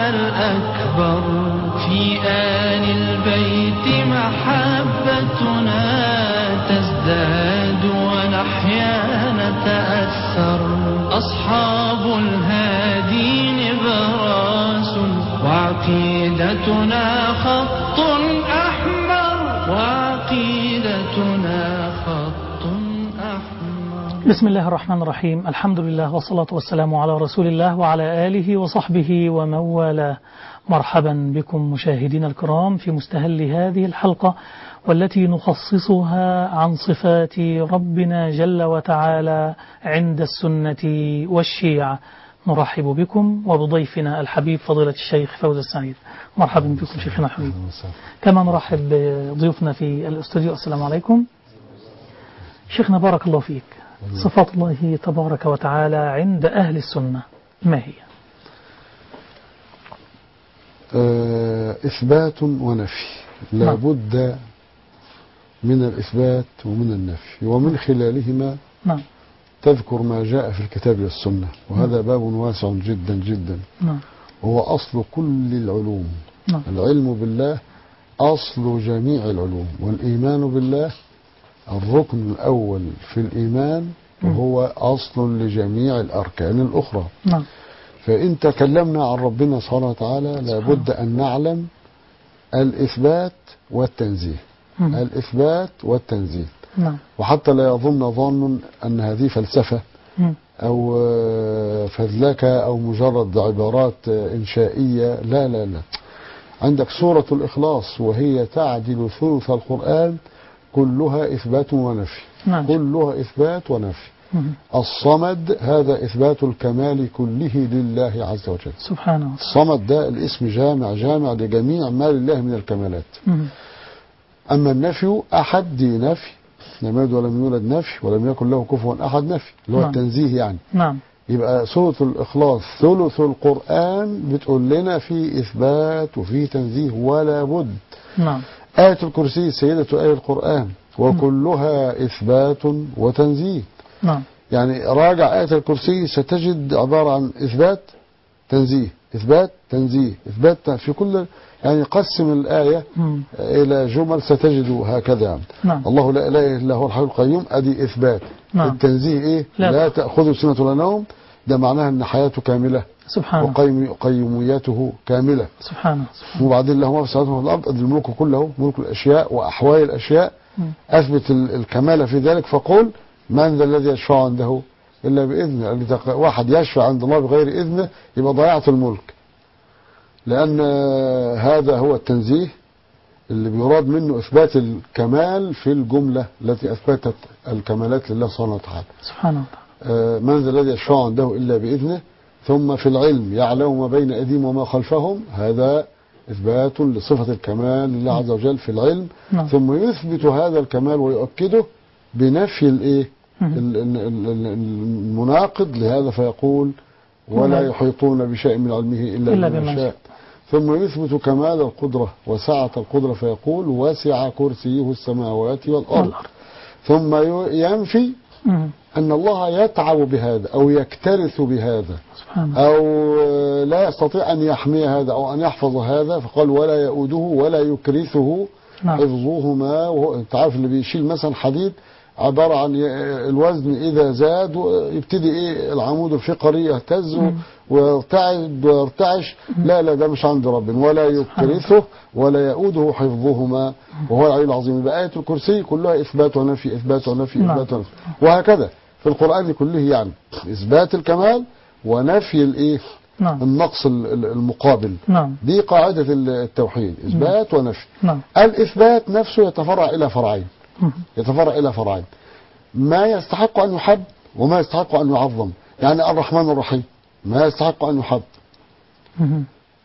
الأكبر في آل البيت محبتنا تزداد ونحيا نتأثر أصحاب الهادي نبراس وعقيدتنا خط أحمر وعقيدتنا خط أحمر بسم الله الرحمن الرحيم الحمد لله والصلاة والسلام على رسول الله وعلى آله وصحبه ومن والاه مرحبا بكم مشاهدينا الكرام في مستهل هذه الحلقة والتي نخصصها عن صفات ربنا جل وتعالى عند السنة والشيعة نرحب بكم وبضيفنا الحبيب فضيلة الشيخ فوز السعيد مرحبا بكم شيخنا الحبيب كما نرحب بضيوفنا في الاستوديو السلام عليكم شيخنا بارك الله فيك صفات الله تبارك وتعالى عند أهل السنة ما هي آه، إثبات ونفي لا بد من الإثبات ومن النفي ومن خلالهما نعم تذكر ما جاء في الكتاب والسنة وهذا باب واسع جدا جدا نعم وهو أصل كل العلوم نعم العلم بالله أصل جميع العلوم والإيمان بالله الركن الأول في الإيمان وهو أصل لجميع الأركان الأخرى نعم فإن تكلمنا عن ربنا سبحانه وتعالى لابد أن نعلم الإثبات والتنزيه مم. الإثبات والتنزيه نعم وحتى لا يظن ظان أن هذه فلسفة مم. أو آه، فذلكة أو مجرد عبارات آه، إنشائية لا لا لا عندك سورة الإخلاص وهي تعدل ثلث القرآن كلها إثبات ونفي نعم كلها إثبات ونفي مم. الصمد هذا إثبات الكمال كله لله عز وجل سبحانه الصمد ده الاسم جامع جامع لجميع ما لله من الكمالات مم. أما النفي أحد دي نفي لم يلد ولم يولد نفي ولم يكن له كفوا أحد نفي اللي هو نعم. التنزيه يعني نعم يبقى سورة الإخلاص ثلث القرآن بتقول لنا في إثبات وفي تنزيه ولا بد نعم آية الكرسي سيدة آية القرآن وكلها إثبات وتنزيه نعم يعني راجع آية الكرسي ستجد عبارة عن إثبات تنزيه إثبات تنزيه إثبات في كل يعني قسم الآية مم. إلى جمل ستجد هكذا يعني نعم الله لا إله إلا هو الحي القيوم أدي إثبات نعم. التنزيه إيه لا. لا, تأخذه سنة ولا نوم ده معناها أن حياته كاملة سبحانه وقيوميته كاملة سبحانه سبحانه وبعدين له ما في السماوات وفي الأرض أدي الملك كله ملك الأشياء وأحوال الأشياء مم. أثبت ال- الكمال في ذلك فقل من ذا الذي يشفع عنده إلا بإذنه اللي تق- واحد يشفع عند الله بغير إذنه يبقى ضيعت الملك لأن آه، هذا هو التنزيه اللي بيراد منه إثبات الكمال في الجملة التي أثبتت الكمالات لله سبحانه وتعالى سبحانه وتعالى آه، من ذا الذي يشفع عنده إلا بإذنه ثم في العلم يعلم ما بين أيديهم وما خلفهم هذا إثبات لصفة الكمال لله عز وجل في العلم نعم. ثم يثبت هذا الكمال ويؤكده بنفي الإيه مم. ال- ال- ال- ال- المناقض لهذا فيقول ولا ولا- يحيطون بشيء من علمه إلا, إلا بما بما شاء ثم يثبت كمال القدرة وسعة القدرة فيقول وسع كرسيه السماوات والأرض والأرض ثم ي- ينفي مم. أن الله يتعب بهذا أو يكترث بهذا سبحانه أو لا يستطيع أن يحمي هذا أو أن يحفظ هذا فقال ولا يؤوده ولا يكرثه نعم حفظهما وهو أنت عارف اللي بيشيل مثلا حديد عبارة عن ي- الوزن إذا زاد يبتدي إيه العمود الفقري يهتز مم. ويرتعد ويرتعش لا لا ده مش عند ربنا ولا يكرثه ولا يؤوده حفظهما وهو العلي العظيم يبقى آية الكرسي كلها إثبات ونفي إثبات ونفي نعم. إثبات ونفي وهكذا في القرآن كله يعني إثبات الكمال ونفي الإيه نعم النقص ال- ال- المقابل نعم دي قاعدة التوحيد إثبات ونفي نعم الإثبات نفسه يتفرع إلى فرعين مم. يتفرع إلى فرعين ما يستحق أن يحب وما يستحق أن يعظم يعني الرحمن الرحيم ما يستحق أن يحب مم.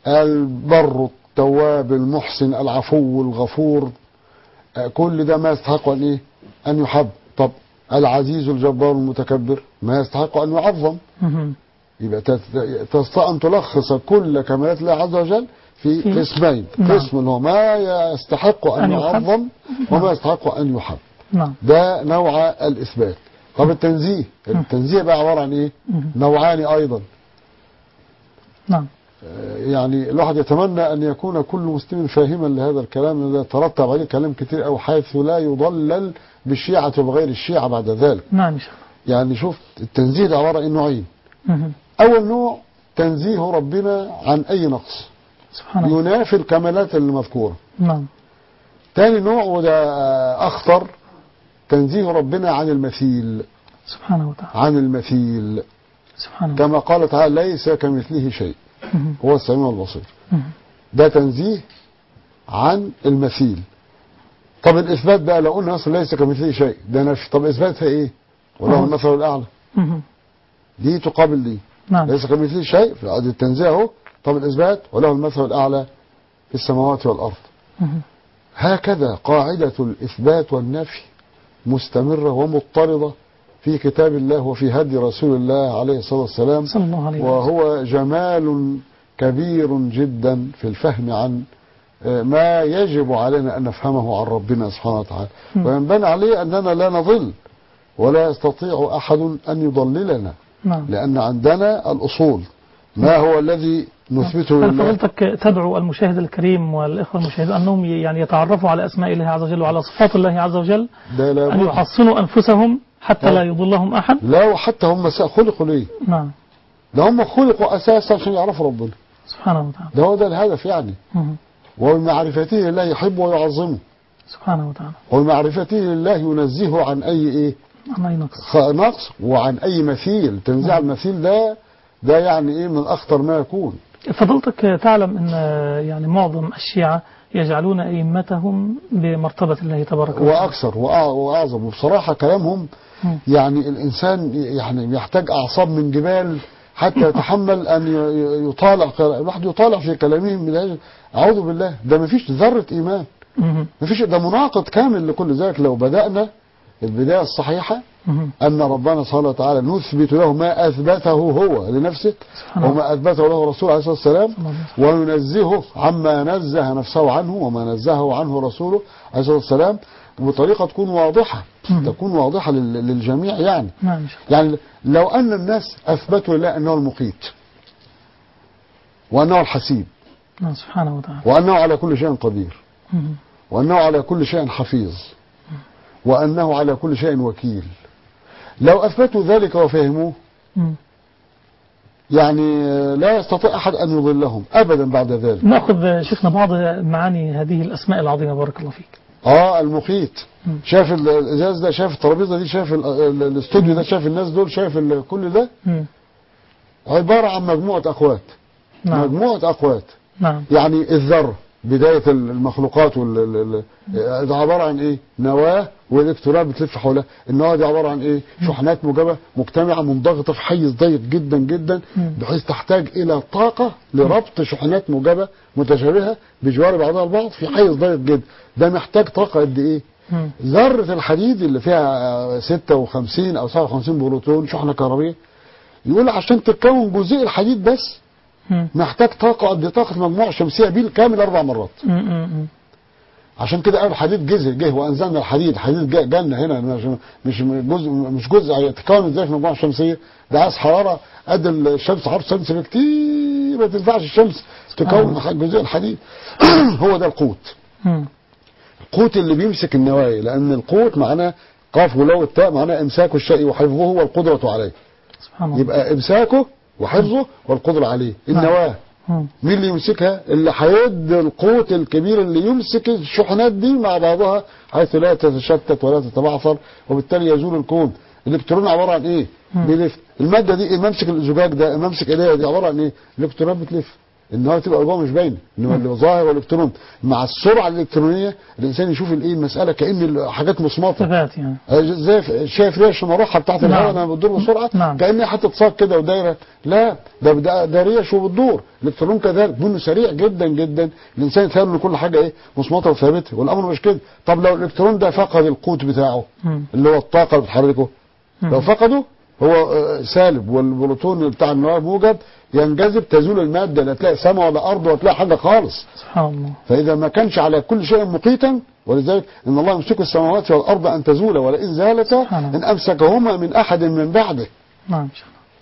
البر التواب المحسن العفو الغفور آه، كل ده ما يستحق أن إيه أن يحب طب العزيز الجبار المتكبر ما يستحق أن يعظم مم. يبقى تت- تستطيع أن تلخص كل كمالات الله عز وجل في في- قسمين نعم. قسم اللي هو ما يستحق أن أن يحب. يعظم وما يستحق أن يحب نعم ده نوع الإثبات طب التنزيه التنزيه بقى عبارة عن إيه مم. نوعان أيضا نعم آه، يعني الواحد يتمنى أن يكون كل مسلم فاهما لهذا الكلام لأن ده ترتب عليه كلام كتير أو حيث لا يضلل بالشيعة وبغير الشيعة بعد ذلك نعم إن شاء الله يعني شوف التنزيه ده عبارة عن نوعين مهم. أول نوع تنزيه ربنا عن أي نقص سبحان الله ينافي الكمالات المذكورة نعم تاني نوع وده آه، أخطر تنزيه ربنا عن المثيل سبحانه وتعالى عن المثيل سبحانه وتعالى كما قال تعالى ليس كمثله شيء مهم. هو السميع البصير مهم. ده تنزيه عن المثيل طب الإثبات بقى لو قلنا أصلا ليس كمثله شيء ده نفي طب إثباتها إيه وله أهو. المثل الأعلى مهم. دي تقابل دي نعم ليس كمثله شيء في عقد التنزيه اهو طب الإثبات وله المثل الأعلى في السماوات والأرض مهم. هكذا قاعدة الإثبات والنفي مستمرة ومضطردة في كتاب الله وفي هدي رسول الله عليه الصلاة والسلام صلى الله عليه وسلم وهو جمال كبير جدا في الفهم عن آه، ما يجب علينا أن نفهمه عن ربنا سبحانه وتعالى م. وينبني عليه أننا لا نضل ولا يستطيع أحد أن يضللنا نعم لأن عندنا الأصول ما هو الذي نثبته هل لله فضلتك تدعو المشاهد الكريم والإخوة المشاهدين أنهم يعني يتعرفوا على أسماء الله عز وجل وعلى صفات الله عز وجل ده أن لابد يحصنوا أنفسهم حتى لا يضلهم أحد لا وحتى هم سا- خلقوا ليه نعم ده هم خلقوا أساسا عشان يعرفوا ربنا سبحانه وتعالى ده هو ده الهدف يعني مهم. وبمعرفته لله يحب ويعظمه سبحانه وتعالى وبمعرفته لله ينزهه عن أي إيه الله ينقص خ- نقص وعن أي مثيل تنزيع المثيل ده ده يعني إيه من أخطر ما يكون فضلتك تعلم أن يعني معظم الشيعة يجعلون أئمتهم بمرتبة الله تبارك وتعالى وأكثر وأع- وأعظم وبصراحة كلامهم مم. يعني الإنسان يعني يحتاج أعصاب من جبال حتى يتحمل أن ي- ي- يطالع كلا- الواحد يطالع في كلامهم من أجل أعوذ بالله ده مفيش ذرة إيمان مهم. مفيش ده مناقض كامل لكل ذلك لو بدأنا البداية الصحيحة مهم. أن ربنا سبحانه وتعالى نثبت له ما أثبته هو لنفسه سبحانه وما أثبته له الرسول عليه الصلاة والسلام صلى الله عليه وسلم. وننزهه عما نزه نفسه عنه وما نزهه عنه رسوله عليه الصلاة والسلام بطريقة تكون واضحة مم. تكون واضحة لل- للجميع يعني نعم إن شاء الله يعني لو أن الناس أثبتوا لله أنه المقيت وأنه الحسيب نعم سبحانه وتعالى وأنه على كل شيء قدير مهم. وأنه على كل شيء حفيظ وأنه على كل شيء وكيل لو أثبتوا ذلك وفهموه مم. يعني لا يستطيع أحد أن يضلهم أبدا بعد ذلك نأخذ شيخنا بعض معاني هذه الأسماء العظيمة بارك الله فيك اه المقيت مم. شاف ال- الازاز ده شاف الترابيزه دي شاف ال- ال- الاستوديو ده شاف الناس دول شاف ال- كل ده مم. عباره عن مجموعه اخوات نعم مجموعه اخوات نعم يعني الذره بدايه المخلوقات وال ال- ال- ده عباره عن ايه نواه والكترونات بتلف حولها النواه دي عباره عن ايه شحنات موجبه مجتمعه منضغطه في حيز ضيق جدا جدا مم. بحيث تحتاج الى طاقه لربط شحنات موجبه متشابهه بجوار بعضها البعض في حيز ضيق جدا ده محتاج طاقه قد ايه مم. ذرة الحديد اللي فيها 56 أو 57 بروتون شحنة كهربية يقول عشان تتكون جزيء الحديد بس مم. محتاج طاقة قد طاقة مجموعة شمسية بالكامل أربع مرات مم. مم. عشان كده قالوا الحديد جزء جه وأنزلنا الحديد الحديد جه جنة هنا مش مش جزء مش جزء يتكون ازاي في مجموعة شمسية ده عايز حرارة قد الشمس حرارة الشمس بكتير ما تنفعش الشمس تكون جزيء الحديد هو ده القوت مم. القوت اللي بيمسك النوايا لأن القوت معناه قاف ولو التاء معناه إمساك الشيء وحفظه والقدرة عليه سبحان الله يبقى إمساكه وحفظه والقدرة عليه النواة مم. مين اللي يمسكها اللي هيد القوت الكبير اللي يمسك الشحنات دي مع بعضها حيث لا تتشتت ولا تتبعثر وبالتالي يزول الكون الالكترون عباره عن ايه مم. بيلف الماده دي الممسك الزجاج ده الممسك ايديها دي عباره عن ايه الالكترونات بتلف النهار تبقى جوه مش باينه انما اللي ظاهر والالكترون مع السرعه الالكترونيه الانسان يشوف الايه المساله كان حاجات مصمطه ثبات يعني زي شايف ريش المروحه بتاعت نعم. الهواء لما بتدور بسرعه نعم. كانها حته صاج كده ودايره لا ده ده, ده ريش وبتدور الالكترون كذلك منه سريع جدا جدا الانسان يتخيل ان كل حاجه ايه مصمطه وثابته والامر مش كده طب لو الالكترون ده فقد القوت بتاعه مم. اللي هو الطاقه اللي بتحركه مم. لو فقده هو آه، سالب والبروتون بتاع النواه موجب ينجذب تزول الماده لا تلاقي سماء ولا ارض ولا تلاقي حاجه خالص سبحان الله فإذا ما كانش على كل شيء مقيتا ولذلك إن الله يمسك السماوات والأرض أن تزولا ولئن زالتا سبحان الله. إن أمسكهما من أحد من بعده نعم إن شاء الله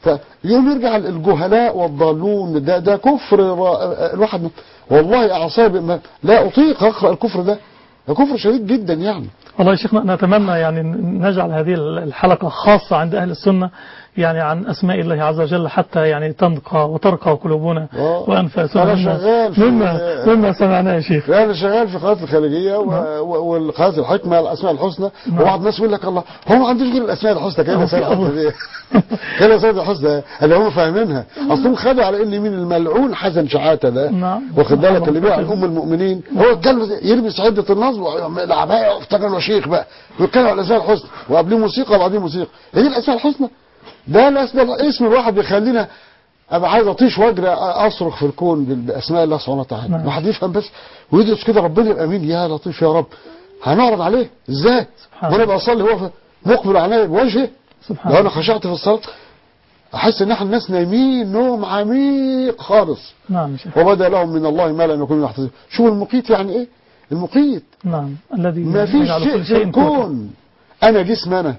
فيوم يرجع الجهلاء والضالون ده ده كفر را- الواحد والله اعصابي ما- لا اطيق اقرا الكفر ده ده كفر شديد جدا يعني والله يا شيخنا نتمنى يعني ن- نجعل هذه الحلقة خاصة عند أهل السنة يعني عن أسماء الله عز وجل حتى يعني تنقى وترقى قلوبنا آه. وأنفاسنا أنا مما- شغال في- مما مما سمعناه يا شيخ انا شغال في قناه الخارجيه و- و- والقناه الحكمه الاسماء الحسنى نعم. وبعض الناس يقول لك الله هو ما عندوش غير الاسماء الحسنى كده الله. الاسماء الحسنى دي كده الاسماء الحسنى اللي هم فاهمينها اصلهم خدوا على ان مين الملعون حسن شحاته ده نعم. واخد بالك الله. اللي بيع ام المؤمنين هو اتكلم يلبس عده النصب والعبايه وافتكر انه شيخ بقى ويتكلم على الاسماء الحسنى وقبليه موسيقى وبعدين موسيقى هي دي الاسماء الحسنى ده الاسماء اسم الواحد بيخلينا ابقى عايز اطيش واجري اصرخ في الكون بال- باسماء الله سبحانه وتعالى نعم. الواحد يفهم بس ويدرس كده ربنا يبقى مين يا لطيف يا رب هنعرض عليه ازاي سبحان وانا الله. بصلي هو مقبل عليا بوجهه سبحان لو انا الله خشعت في الصلاه احس ان احنا الناس نايمين نوم عميق خالص نعم يا شيخ وبدا لهم من الله ما لم يكونوا يحتسبون شوف المقيت يعني ايه المقيت نعم الذي ما فيش يجعل شيء كل في قوتا. الكون انا جسم انا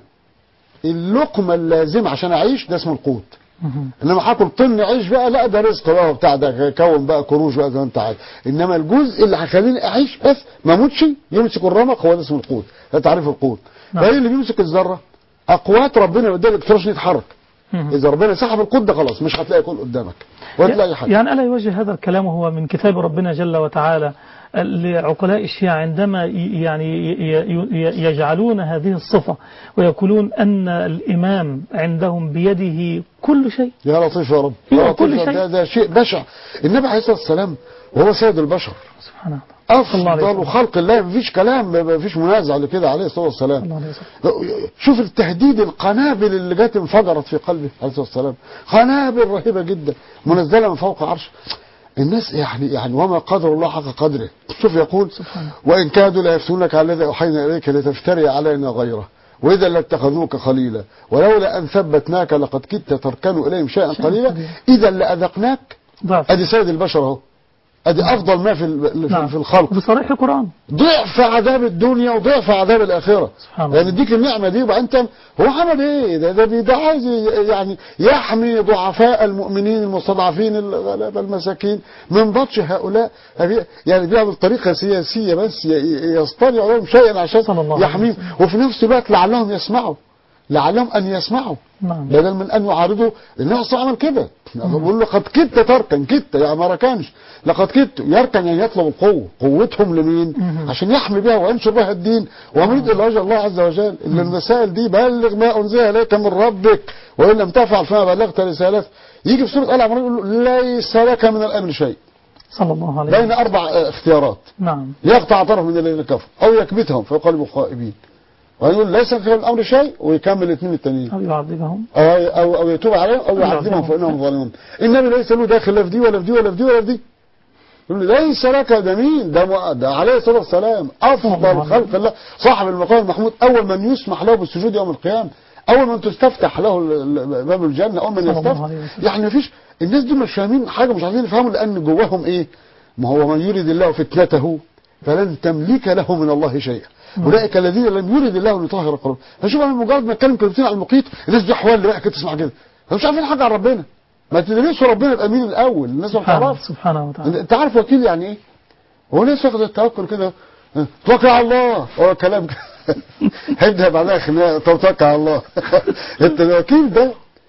اللقمه اللازمه عشان اعيش ده اسمه القوت مهم. انما هاكل طن عيش بقى لا ده رزق بقى بتاع ده كون بقى كروش بقى زي ما انت عايز انما الجزء اللي هيخليني اعيش بس ما اموتش يمسك الرمق هو ده اسمه القوت ده تعريف القوت نعم. فايه اللي بيمسك الذره اقوات ربنا اللي ادالك تروش يتحرك مهم. اذا ربنا سحب القوت ده خلاص مش هتلاقي كل قدامك ولا تلاقي حاجه يعني ألا يوجه هذا الكلام وهو من كتاب ربنا جل وتعالى لعقلاء الشيعة عندما ي- يعني ي- ي- يجعلون هذه الصفة ويقولون أن الإمام عندهم بيده كل شيء يا لطيف يا رب هو يا لطيف كل يا رب. شيء. ده, ده شيء بشع النبي عليه الصلاه والسلام وهو سيد البشر سبحان الله صلى الله عليه افضل وسلم. خلق الله مفيش كلام مفيش منازع لكده عليه الصلاه والسلام الله عليه وسلم شوف التهديد القنابل اللي جت انفجرت في قلبه عليه الصلاه والسلام قنابل رهيبه جدا منزله من فوق عرش الناس يعني يعني وما قدر الله حق قدره شوف يقول سبحانه. وان كادوا ليفتونك على الذي اوحينا اليك لتفتري علينا غيره واذا لاتخذوك خليلا ولولا ان ثبتناك لقد كدت تركن اليهم شيئا شيئاً قليلا قليلا. اذا لاذقناك ضعف ادي سيد البشر اهو ادي افضل ما في ال- نعم. في الخلق بصريح القرآن ضعف عذاب الدنيا وضعف عذاب الاخره سبحان الله يعني اديك النعمه دي وبقى انت هو عمل ايه ده ده, ده عايز ي- يعني يحمي ضعفاء المؤمنين المستضعفين الغلابه المساكين من بطش هؤلاء هبي- يعني بيعمل طريقه سياسيه بس ي- ي- يصطنع لهم شيئا عشان صلى الله عليه يحميهم وفي نفس الوقت لعلهم يسمعوا لعلهم ان يسمعوا نعم بدل من ان يعارضوا النبي صلى الله عليه وسلم عمل كده بيقول له قد كدت تركن كدت يعني ما ركنش لقد كدت يركن يعني يطلب القوه قوتهم لمين مهم. عشان يحمي بها وينشر بها الدين ويريد الى وجه الله عز وجل ان المسائل دي بلغ ما انزل اليك من ربك وان لم تفعل فما بلغت رسالته يجي في سوره ال عمران يقول له ليس لك من الامر شيء صلى الله عليه بين وسلم اربع آه، اختيارات نعم يقطع طرف من الذين كفروا او يكبتهم فيقلبوا خائبين ويقول ليس لك من الامر شيء ويكمل الاثنين التانيين أو يعذبهم أو, أو, أو يتوب عليهم أو أو يعذبهم يعذبهم. فإنهم ظالمون النبي ليس له داخل لا في دي ولا في دي ولا في دي ولا في دي يقول له ليس لك ده مين ده, مؤ- ده عليه الصلاة والسلام أفضل خلق الله صاحب المقام المحمود أول من يسمح له بالسجود يوم القيامة أول من تستفتح له ال- ال- باب الجنة أول من صلى الله يستفتح عليه وسلم. يعني مفيش الناس دول مش فاهمين حاجة مش عايزين يفهموا لأن جواهم إيه ما هو من يريد الله فتنته فلن تملك له من الله شيئا اولئك الذين لم يرد الله ان يطهر قلوبهم فشوف انا مجرد ما اتكلم كلمتين عن المقيت الناس دي احوال بقى كده تسمع كده هم مش عارفين حاجه عن ربنا ما تدرسوا ربنا يبقى مين الاول الناس ما سبحانه بتعرفش سبحانه وتعالى انت عارف وكيل يعني ايه هو الناس واخد التوكل كده اه، توكل على الله هو كلام كده. هيبدا بعدها خناقه طب توكل على الله انت الوكيل ده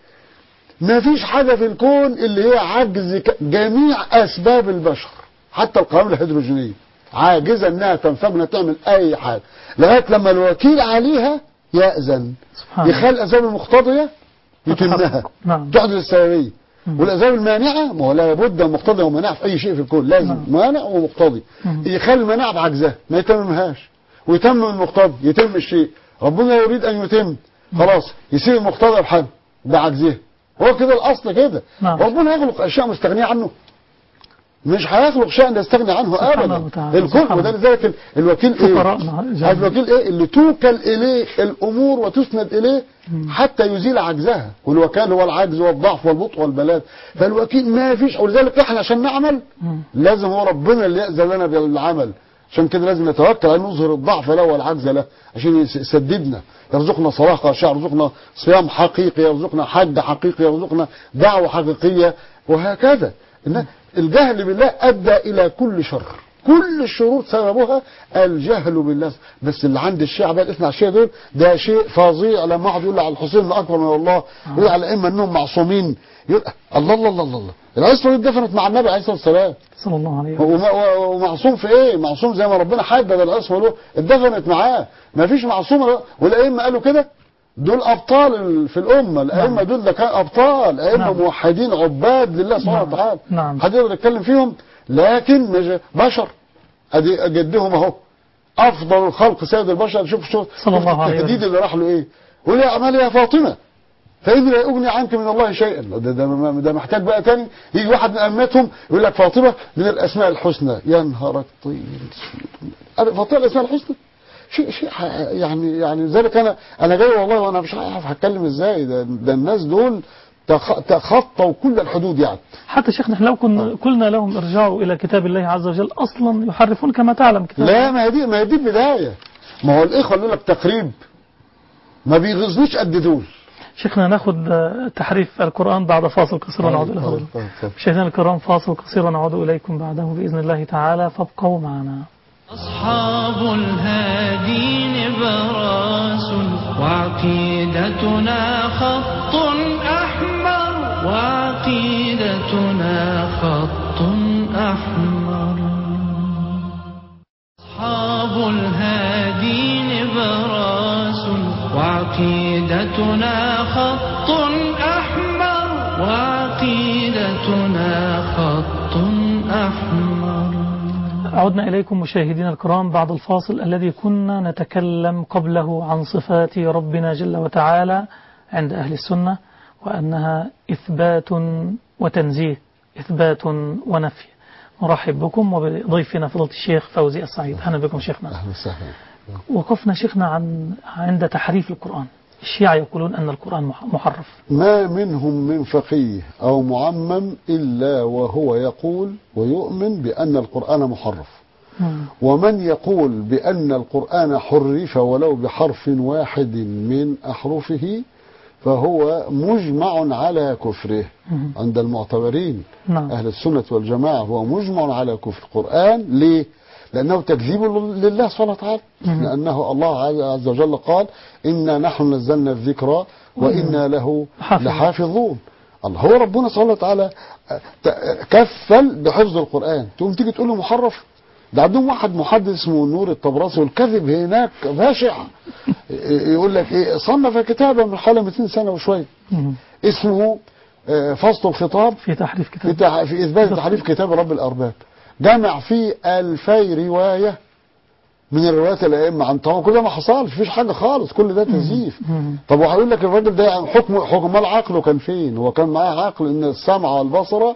ما فيش حاجه في الكون اللي هي عجز ك- جميع اسباب البشر حتى القوانين الهيدروجينيه عاجزه انها تنفجر انها تعمل اي حاجه لغايه لما الوكيل عليها ياذن سبحانه يخلي الاسباب المقتضيه يتمها تتحقق. نعم تحدث السببيه مم. والاسباب المانعه ما هو لا بد من مقتضي ومانع في اي شيء في الكون لازم نعم. مانع ومقتضي مم. يخلي المانع بعجزها ما يتممهاش ويتمم المقتضي يتم الشيء ربنا يريد ان يتم خلاص يسيب المقتضى بحد بعجزها هو كده الاصل كده نعم. ربنا يخلق اشياء مستغنيه عنه مش هيخلق شيء يستغني عنه سبحانه ابدا وتعالى. الكل سبحانه. وده لذلك ال- الوكيل ايه فقراءنا جميعا. عارف الوكيل ايه اللي توكل اليه الامور وتسند اليه حتى يزيل عجزها والوكال هو العجز والضعف والبطء والبلاد فالوكيل ما فيش ولذلك احنا عشان نعمل مم. لازم هو ربنا اللي يأذن لنا بالعمل عشان كده لازم نتوكل على نظهر الضعف له والعجز له عشان يس- يسددنا يرزقنا صلاة خاشعة يرزقنا صيام حقيقي يرزقنا حج حقيقي يرزقنا دعوة حقيقية وهكذا إن الجهل بالله أدى إلى كل شر كل الشرور سببها الجهل بالله بس اللي عند الشيعة بقى اسمع الشيعة دول ده شيء فظيع لما واحد يقول على الحسين انه اكبر من الله يقول على الائمه انهم معصومين يقول الله الله الله الله, الله. العصمه دي دفنت مع النبي عليه الصلاه والسلام صلى الله عليه وسلم وما- و- ومعصوم في ايه معصوم زي ما ربنا حدد العصمه له اتدفنت معاه ما فيش معصوم له. والائمه قالوا كده دول ابطال ال- في الامه الائمه دول ده كان ابطال ائمه نعم. موحدين عباد لله سبحانه نعم. وتعالى نعم. حد يقدر يتكلم فيهم لكن مش بشر ادي جدهم اهو افضل الخلق سيد البشر شوف شوف صلى شوف الله عليه التهديد وسلم. اللي راح له ايه يقول يا اعمال يا فاطمه فإني لا أغني عنك من الله شيئا ده, ده, ده محتاج بقى تاني يجي واحد من أمتهم يقول لك فاطمة من الأسماء الحسنى يا نهارك طيب فاطمة الأسماء الحسنى شيء شيء ح- يعني يعني ذلك أنا أنا جاي والله وأنا مش عارف هتكلم إزاي ده, ده الناس دول تخ- تخطوا كل الحدود يعني حتى شيخنا احنا لو كنا قلنا لهم ارجعوا إلى كتاب الله عز وجل أصلا يحرفون كما تعلم كتاب لا ما هي دي ما هي دي البداية ما هو الإخوة اللي يقول لك تقريب ما بيغزنوش قد دول شيخنا ناخذ آه، تحريف القرآن بعد فاصل قصير ونعود إلى طيب، طيب، طيب. مشاهدينا الكرام فاصل قصير ونعود إليكم بعده بإذن الله تعالى فابقوا معنا أصحاب الهادي نبراس وعقيدتنا خط أحمر وعقيدتنا خط أحمر أصحاب الهادي نبراس وعقيدتنا خط أحمر وعقيدتنا خط أحمر عدنا إليكم مشاهدينا الكرام بعد الفاصل الذي كنا نتكلم قبله عن صفات ربنا جل وتعالى عند أهل السنة وأنها إثبات وتنزيه إثبات ونفي نرحب بكم وبضيفنا فضيلة الشيخ فوزي السعيد أهلا بكم شيخنا أهلا وسهلا وقفنا شيخنا عن عند تحريف القرآن الشيعة يقولون أن القرآن مح- محرف ما منهم من فقيه أو معمم إلا وهو يقول ويؤمن بأن القرآن محرف ومن يقول بأن القرآن حرف ولو بحرف واحد من أحرفه فهو مجمع على كفره مم. عند المعتبرين نعم أهل السنة والجماعة هو مجمع على كفر القرآن ليه؟ لأنه تكذيب لله سبحانه وتعالى مم. لأنه الله عز وجل قال إنا نحن نزلنا الذكر وإنا له حافظون. لحافظون الله هو ربنا سبحانه وتعالى ت- كفل بحفظ القرآن تقوم تيجي تقول له محرف ده عندهم واحد محدث اسمه نور الطبراسي والكذب هناك بشع يقول لك ايه صنف كتابا من حوالي 200 سنه وشويه مم. اسمه آه، فصل الخطاب في تحريف في, كتاب تح... في إثبات تحريف كتاب رب الأرباب جمع فيه ألفي رواية من الروايات الأئمة عن طبعا كل ده ما حصلش مفيش حاجة خالص كل ده تزييف مم. طب وهيقول لك الراجل ده يعني حكم حكم مال عقله كان فين هو كان معاه عقل ان السمع والبصر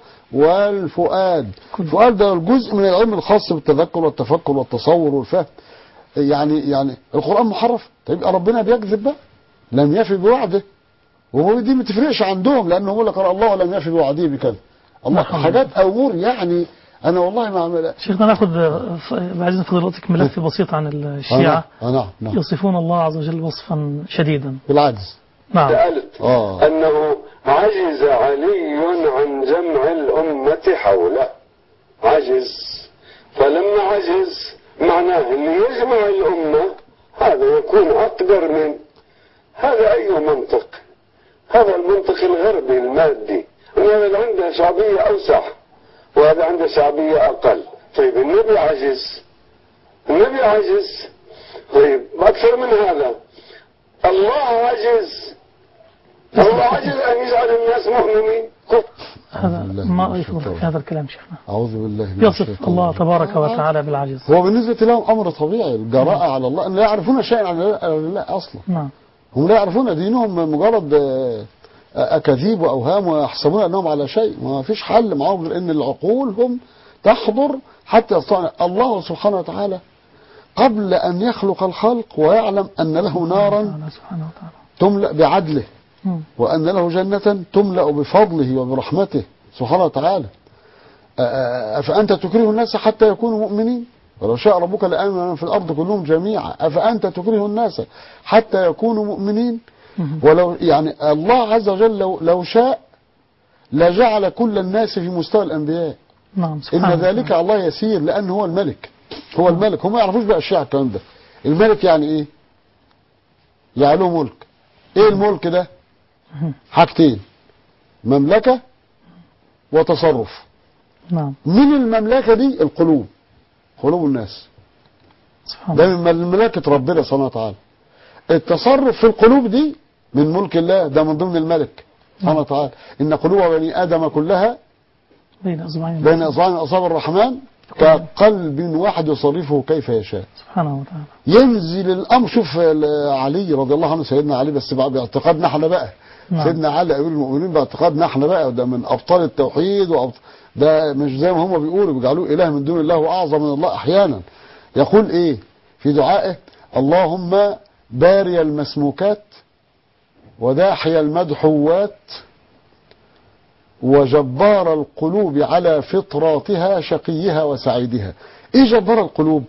والفؤاد كل- الفؤاد ده الجزء من العلم الخاص بالتذكر والتفكر والتصور والفهم يعني يعني القرآن محرف طيب يبقى ربنا بيكذب بقى لم يفي بوعده وهو دي ما تفرقش عندهم لانه هو اللي قال الله ولم يفي بوعده بكذا الله نعم. حاجات امور يعني انا والله ما عمل شيخنا ناخذ آه، ف- بعزيز فضيلتك ملف بسيط عن الشيعة آه نعم نعم يصفون الله عز وجل وصفا شديدا بالعجز نعم سألت اه أنه عجز علي عن جمع الأمة حوله عجز فلما عجز معناه اللي يجمع الأمة هذا يكون أقدر من هذا أي منطق هذا المنطق الغربي المادي أن هذا عنده شعبية أوسع وهذا عنده شعبية أقل طيب النبي عجز النبي عجز طيب أكثر من هذا الله عجز الله عجز أن يجعل الناس مؤمنين هذا بالله ما من رأيك الشيطان. في هذا الكلام شيخنا اعوذ بالله من يصف الشيطان الله الرجيم. تبارك وتعالى بالعجز هو بالنسبة لهم أمر طبيعي الجراءة على الله أن لا يعرفون شيئا عن الله أصلا نعم هم لا يعرفون دينهم مجرد آه، أكاذيب وأوهام ويحسبون أنهم على شيء ما فيش حل معاهم غير أن العقول هم تحضر حتى يستطيع الله سبحانه وتعالى قبل أن يخلق الخلق ويعلم أن له نارا تعالى سبحانه وتعالى تملأ بعدله مم. وأن له جنة تملأ بفضله وبرحمته سبحانه وتعالى أ- أ- أفأنت تكره الناس حتى يكونوا مؤمنين ولو شاء ربك لآمن من في الأرض كلهم جميعا أفأنت تكره الناس حتى يكونوا مؤمنين مهم. ولو يعني الله عز وجل لو, لو شاء لجعل كل الناس في مستوى الأنبياء نعم إن سبحانه ذلك وتعالى. على الله يسير لأن هو الملك هو الملك هم ما يعرفوش بقى الشيعة الكلام ده الملك يعني إيه يعني له ملك إيه الملك ده مهم. حاجتين مملكة وتصرف نعم من المملكة دي القلوب قلوب الناس سبحان ده الله من مملكة ربنا سبحانه وتعالى التصرف في القلوب دي من ملك الله ده من ضمن الملك سبحانه وتعالى إن قلوب بني آدم كلها بين أصبعين بين إصبع أصابع الرحمن كقلب واحد يصرفه كيف يشاء سبحانه وتعالى ينزل الأمر شوف ال- علي رضي الله عنه سيدنا علي بس بقى باعتقادنا احنا بقى نعم. سيدنا علي أمير المؤمنين باعتقادنا احنا بقى ده من أبطال التوحيد وأبط... ده مش زي ما هم بيقولوا بيجعلوه إله من دون الله وأعظم من الله أحيانا يقول إيه في دعائه اللهم باري المسموكات وداحي المدحوات وجبار القلوب على فطراتها شقيها وسعيدها ايه جبار القلوب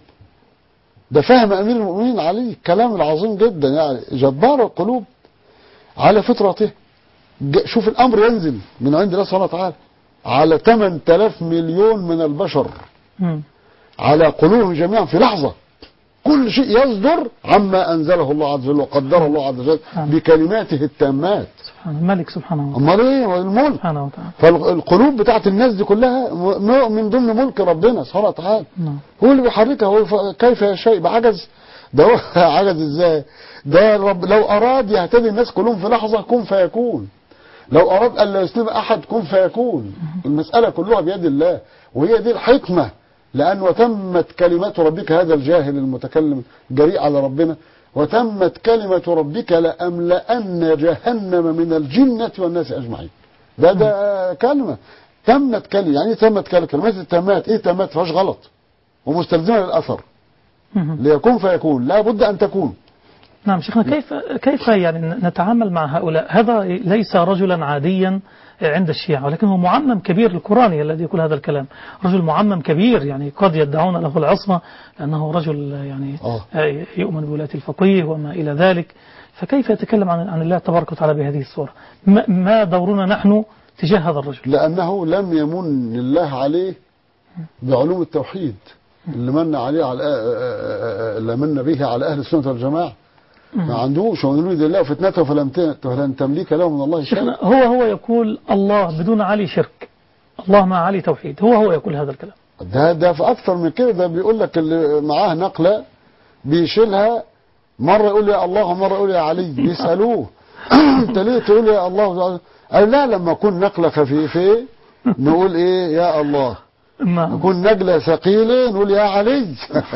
ده فهم امير المؤمنين عليه الكلام العظيم جدا يعني جبار القلوب على فطرته ج- شوف الامر ينزل من عند الله سبحانه وتعالى على 8000 مليون من البشر مم. على قلوبهم جميعا في لحظة كل شيء يصدر عما أنزله الله عز وجل وقدره الله عز وجل سبحانه. بكلماته التامات سبحان الملك سبحانه وتعالى أمال إيه هو الملك سبحانه وتعالى فالقلوب بتاعت الناس دي كلها م- من ضمن ملك ربنا سبحانه وتعالى نعم هو اللي بيحركها هو ف- كيف يشاء يبقى عجز ده هو عجز ازاي ده رب لو اراد يهتدي الناس كلهم في لحظه كن فيكون لو اراد ان لا يسلم احد كن فيكون المساله كلها بيد الله وهي دي الحكمه لان وتمت كلمات ربك هذا الجاهل المتكلم جريء على ربنا وتمت كلمه ربك لاملان جهنم من الجنه والناس اجمعين ده ده كلمه تمت كلمه يعني ايه تمت كلمه كلمات التامات ايه تامات فيهاش غلط ومستلزمه للاثر مهم. ليكون فيكون لا بد ان تكون نعم شيخنا كيف كيف يعني نتعامل مع هؤلاء هذا ليس رجلا عاديا عند الشيعة ولكن هو معمم كبير القراني الذي يقول هذا الكلام رجل معمم كبير يعني قد يدعون له العصمة لأنه رجل يعني آه. يؤمن بولاية الفقيه وما إلى ذلك فكيف يتكلم عن عن الله تبارك وتعالى بهذه الصورة ما- ما دورنا نحن تجاه هذا الرجل لانه لم يمن الله عليه بعلوم التوحيد اللي من عليه على اللي من به على اهل السنه والجماعه ما عندوش ومن يريد الله فتنته فلن ت- فلن تملك له من الله شيخنا شيئا هو هو يقول الله بدون علي شرك الله مع علي توحيد هو هو يقول هذا الكلام ده ده في اكثر من كده ده بيقول لك اللي معاه نقله بيشيلها مره يقول يا الله ومره يقول يا علي بيسالوه انت ليه تقول يا الله قال لا لما اكون نقله خفيفه نقول ايه يا الله نعم نكون نجلة ثقيلة نقول يا علي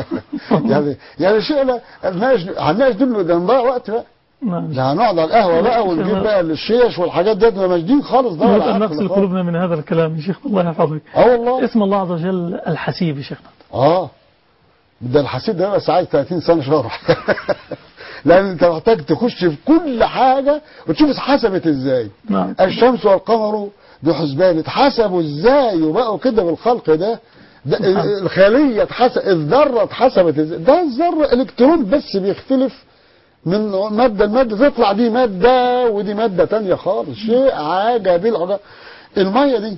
يعني يعني شيء لا هنناقش هنناقش دول ده نضيع وقت بقى نعم ده هنقعد على القهوة بقى ونجيب بقى الشيش والحاجات ديت ما ماشيين خالص ده نريد ولا أن عقل نغسل خالص. قلوبنا من هذا الكلام يا شيخ الله يحفظك اه والله اسم الله عز وجل الحسيب يا شيخنا اه ده الحسيب ده بس عايز 30 سنة شرح لأن أنت محتاج تخش في كل حاجة وتشوف اتحسبت ازاي نعم الشمس والقمر بحسبان اتحسبوا ازاي وبقوا كده بالخلق ده ده سبحان. الخلية اتحسب الذرة اتحسبت ازاي ده الذرة الكترون بس بيختلف من مادة لمادة تطلع دي مادة ودي مادة تانية خالص شيء عجب العجب المية دي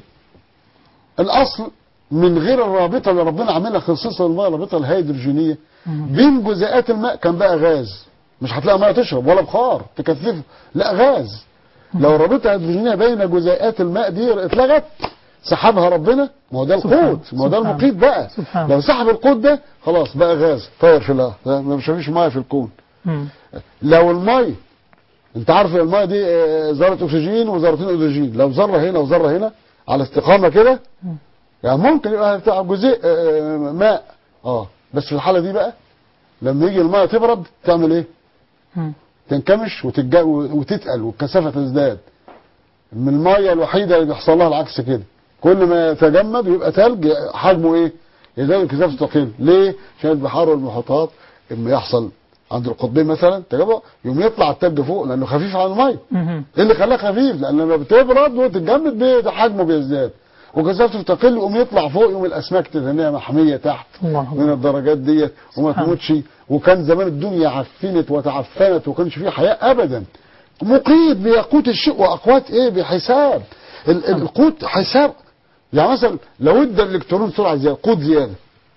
الأصل من غير الرابطة اللي ربنا عاملها خصيصا المية الرابطة الهيدروجينية بين جزيئات الماء كان بقى غاز مش هتلاقي ميه تشرب ولا بخار تكثفه لا غاز لو رابطة هيدروجينية بين جزيئات الماء دي اتلغت سحبها ربنا ما هو ده سبحان- القوت ما هو ده سبحان. المقيت بقى سبحان. لو سحب القوت ده خلاص بقى غاز طاير في الهواء ده مش مفيش ميه في الكون مم. لو الميه انت عارف الميه دي آه، ذره اكسجين وذرتين اكسجين لو ذره هنا وذره هنا على استقامه كده يعني ممكن يبقى بتاع جزيء آه، ماء اه بس في الحاله دي بقى لما يجي الميه تبرد تعمل ايه مم. تنكمش وتتج- وتتقل والكثافه تزداد من الميه الوحيده اللي بيحصل لها العكس كده كل ما يتجمد ويبقى ثلج حجمه ايه يزداد كثافته تقل ليه عشان البحار والمحيطات اما يحصل عند القطبين مثلا تجمع يوم يطلع التلج فوق لانه خفيف عن الميه مم. ايه اللي خلاه خفيف لان لما بتبرد وتتجمد بي- حجمه بيزداد وجزرته تقل يقوم يطلع فوق يقوم الاسماك تتنيها محميه تحت الله من الله الدرجات ديت وما سبحان. تموتش وكان زمان الدنيا عفنت وتعفنت وكانش فيه حياه ابدا مقيت بيقوت الشيء واقوات ايه بحساب ال- ال- القوت حساب يعني مثلا لو ادى الالكترون سرعه زياده قوت زياده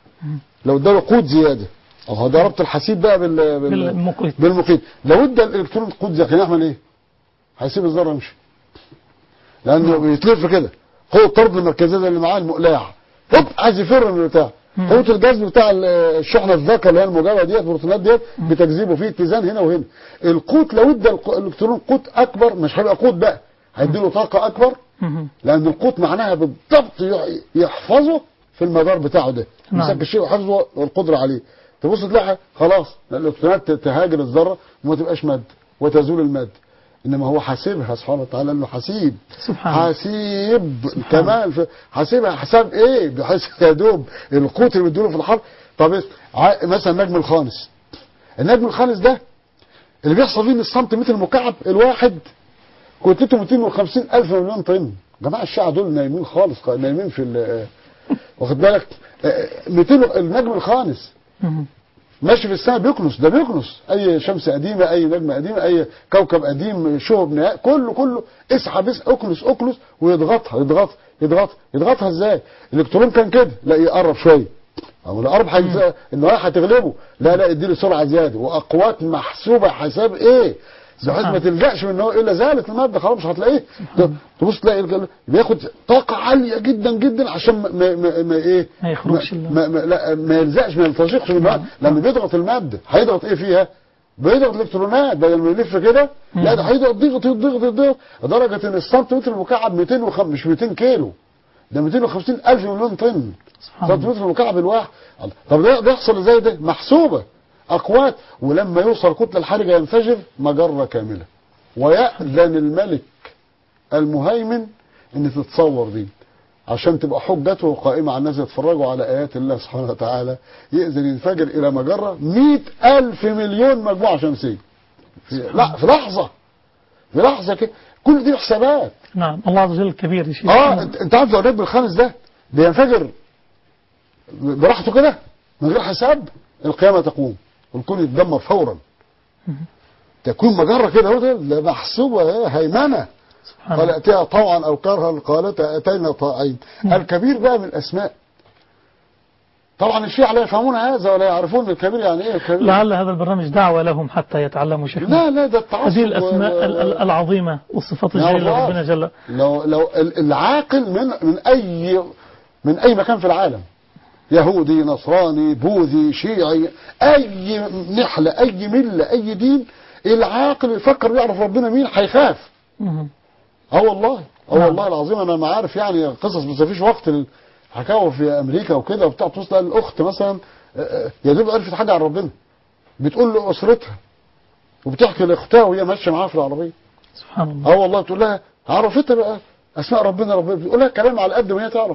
لو اداله قوت زياده اهو ده ربط الحسيب بقى بال... بال... بالمقيت بالمقيت لو ادى الالكترون قوت زياده كان يعمل ايه؟ هيسيب الذره يمشي لانه بيتلف كده قوه الطرد المركزيه اللي معاه المقلاع هوب عايز يفر من البتاع مم. قوه الجذب بتاع ال- الشحنه الذكر اللي هي الموجبه ديت البروتونات ديت بتجذبه فيه اتزان هنا وهنا القوت لو ادى الق- الالكترون قوت اكبر مش هيبقى قوت بقى هيديله طاقه اكبر مهم. لان القوت معناها بالضبط يح- يحفظه في المدار بتاعه ده نعم. يمسك الشيء وحفظه والقدره عليه تبص تلاقي خلاص الالكترونات تهاجر الذره وما تبقاش ماده وتزول الماده انما هو حاسبها سبحانه وتعالى انه حسيب سبحان الله حسيب سبحان كمان في حسيبها حساب ايه بحيث يا دوب القوت اللي بيدوله في الحرب طب إيه؟ ع- مثلا النجم الخامس النجم الخامس ده اللي بيحصل فيه من السنتيمتر المكعب الواحد كتلته 250 الف مليون طن جماعه الشيعة دول نايمين خالص نايمين في ال- واخد بالك آه، 200 النجم الخامس مهم. ماشي في السماء بيكنس ده بيكنس اي شمس قديمه اي نجمه قديمه اي كوكب قديم شهب نهائي كله كله اسحب اسحب اكنس اكنس ويضغطها يضغط يضغط يضغطها ازاي الالكترون كان كده لا يقرب شويه او القرب حي... النوايا هتغلبه لا لا اديله سرعه زياده واقوات محسوبه حساب ايه بحيث ما تلجاش من هو الا زالت الماده خلاص مش هتلاقيه تبص تلاقي الجل- بياخد طاقه عاليه جدا جدا عشان ما, ما, ما, ما ايه ما يخرجش ما, ال- ما, ما, لا ما يلزقش ما يلتصقش بالماده لما بيضغط الماده هيضغط ايه فيها؟ بيضغط الالكترونات بدل ما يلف كده لا ده هيضغط ضغط ضغط ضغط لدرجه ان السنتيمتر المكعب 205 مش 200 كيلو ده 250 الف مليون طن سبحان الله سنتيمتر المكعب الواحد الله. طب ده ده يحصل ازاي ده محسوبه اقوات ولما يوصل الكتله الحرجه ينفجر مجره كامله ويأذن الملك المهيمن ان تتصور دي عشان تبقى حجته قائمة على الناس يتفرجوا على آيات الله سبحانه وتعالى يأذن ينفجر إلى مجرة مئة ألف مليون مجموعة شمسية في, لا في لحظة في لحظة كده كل دي حسابات نعم الله عز وجل كبير يا شيخ اه انت انت عارف لو النجم الخامس ده بينفجر براحته كده من غير حساب القيامة تقوم والكون يتدمر فورا تكون مجرة كده هو ده ده محسوبة ايه هيمنة سبحان قال الله اتيها طوعا او كرها قالت اتينا طائعين الكبير بقى من الاسماء طبعا الشيعة لا يفهمون هذا ولا يعرفون الكبير يعني ايه الكبير لعل هذا البرنامج دعوة لهم حتى يتعلموا شيخنا لا لا ده التعصب هذه الأسماء و- ال- ال- العظيمة والصفات يا الجليلة الله. ربنا جل لو لو ال- العاقل من من اي من اي مكان في العالم يهودي نصراني بوذي شيعي اي نحله اي مله اي دين العاقل يفكر يعرف ربنا مين هيخاف مهم. اه والله اه نعم. والله العظيم انا ما عارف يعني قصص بس مفيش وقت الحكاوي في امريكا وكده وبتاع توصل الاخت مثلا آه، آه، يا دوب عرفت حاجه عن ربنا بتقول لاسرتها وبتحكي لاختها وهي ماشيه معاها في العربيه سبحان الله اه والله تقول لها عرفتها بقى اسماء ربنا ربنا بتقول لها كلام على قد ما هي تعرف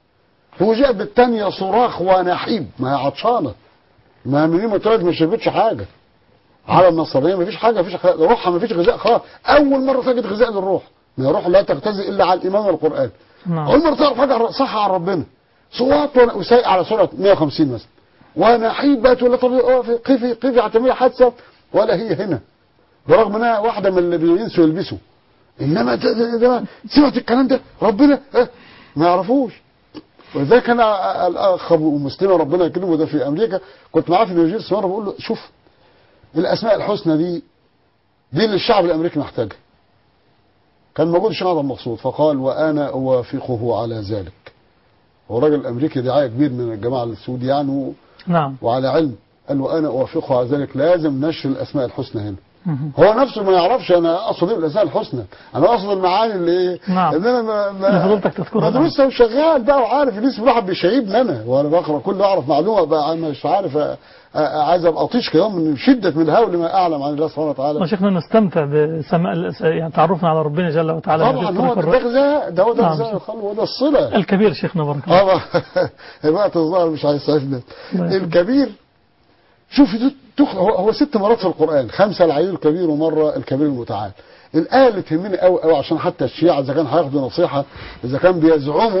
فوجئت بالتانية صراخ ونحيب ما هي عطشانه ما منين ما طلعت ما شربتش حاجه على النصرانيه ما فيش حاجه ما فيش خ- روحها ما فيش غذاء خالص اول مره تجد غذاء للروح ما هي الروح لا تغتذي الا على الايمان والقران نعم اول مره تعرف حاجه صح عن ربنا صوات ون- وسايق على سرعه 150 مثلا ونحيب بقى تقول لها طب اقفي قفي قفي هتعملي حادثه ولا هي هنا برغم انها واحده من اللي بينسوا يلبسوا انما ده, ده, ده سمعت الكلام ده ربنا اه ما يعرفوش ولذلك انا الاخ ابو مسلمه ربنا يكرمه ده في امريكا كنت معاه في نيوجيرسي مره بقول له شوف الاسماء الحسنى دي دي اللي الشعب الامريكي محتاجها كان موجود الشيخ عبد المقصود فقال وانا اوافقه على ذلك هو راجل امريكي دعايه كبير من الجماعه السود يعني و- نعم وعلى علم قال له انا اوافقه على ذلك لازم نشر الاسماء الحسنى هنا مهم. هو نفسه ما يعرفش انا اقصد ايه بالاسماء الحسنى انا اقصد المعاني اللي ايه نعم. ان انا ما اللي ما فضلتك تذكرها نعم. مدروسه وشغال بقى وعارف الاسم الواحد بيشيبني انا وانا بقرا كل اعرف معلومه بقى أنا مش عارف أ- أ- عايز ابقى اطيش كده من شده من الهول ما اعلم عن الله سبحانه وتعالى وشيخنا نستمتع بسماء يعني تعرفنا على ربنا جل وتعالى طبعا بهذه هو الطريقة ده الر- غذاء ده هو ده نعم. غذاء الخلق وده الصله الكبير شيخنا بارك الله اه الوقت الظاهر مش هيسعفنا الله يخليك. الكبير شوف تخ... هو, هو ست مرات في القرآن خمسة العلي الكبير ومرة الكبير المتعال الآية اللي تهمني قوي قوي عشان حتى الشيعة إذا كان هياخدوا نصيحة إذا كان بيزعموا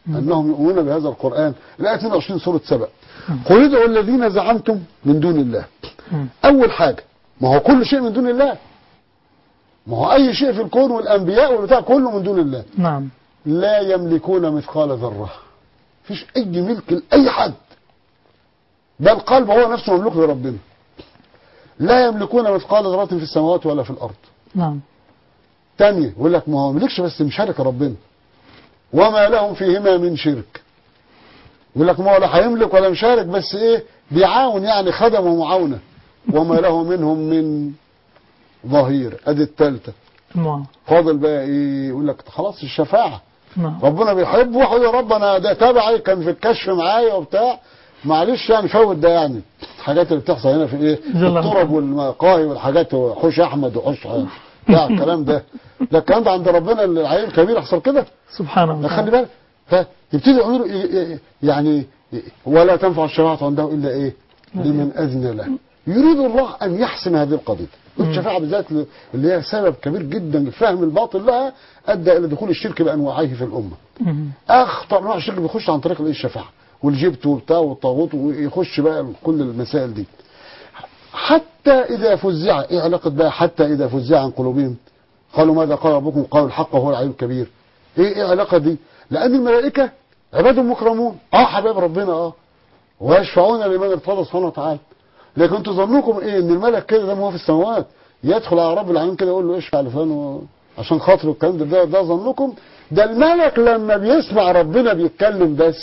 انهم يؤمنون بهذا القران الايه 22 سوره سبأ قل ادعوا الذين زعمتم من دون الله مم. اول حاجه ما هو كل شيء من دون الله ما هو اي شيء في الكون والانبياء والبتاع كله من دون الله نعم لا يملكون مثقال ذره مفيش اي ملك لاي حد بل القلب هو نفسه مملوك لربنا لا يملكون مثقال ذره في السماوات ولا في الارض نعم تانية يقول لك ما هو ملكش بس مشارك ربنا وما لهم فيهما من شرك يقول لك ما هو لا هيملك ولا مشارك بس ايه بيعاون يعني خدم ومعاونة وما له منهم من ظهير ادي التالتة نعم فاضل بقى ايه يقول لك خلاص الشفاعة نعم ربنا بيحبه ويقول يا رب انا ده تابعي كان في الكشف معايا وبتاع معلش يعني فوت ده يعني الحاجات اللي بتحصل هنا في ايه جل وعلا. الطرب والمقاهي والحاجات وحوش احمد وحوش بتاع الكلام ده ده الكلام ده عند ربنا العيل الكبير يحصل كده سبحانه لا خلي وتعالى بالك فيبتدي يقولوا ي- ي- يعني ولا تنفع الشفاعة عنده إلا إيه لمن أذن له يريد الله أن يحسم هذه القضية والشفاعة بالذات اللي هي سبب كبير جدا فهم الباطل لها أدى إلى دخول الشرك بأنواعه في الأمة مم. أخطر نوع الشرك بيخش عن طريق الإيه الشفاعة والجبت وبتاع والطاغوت ويخش بقى كل المسائل دي حتى إذا فزع إيه علاقة بقى حتى إذا فزع عن قلوبهم قالوا ماذا قال ربكم قالوا الحق وهو العلي الكبير إيه إيه علاقة دي لأن الملائكة عباد مكرمون آه حبايب ربنا آه ويشفعون لمن ارتضى سبحانه وتعالى لكن انتوا ظنكم ايه ان الملك كده ده ما هو في السماوات يدخل على رب العالمين كده يقول له اشفع لفلان و- عشان خاطر الكلام ده ده, ده ظنكم ده الملك لما بيسمع ربنا بيتكلم بس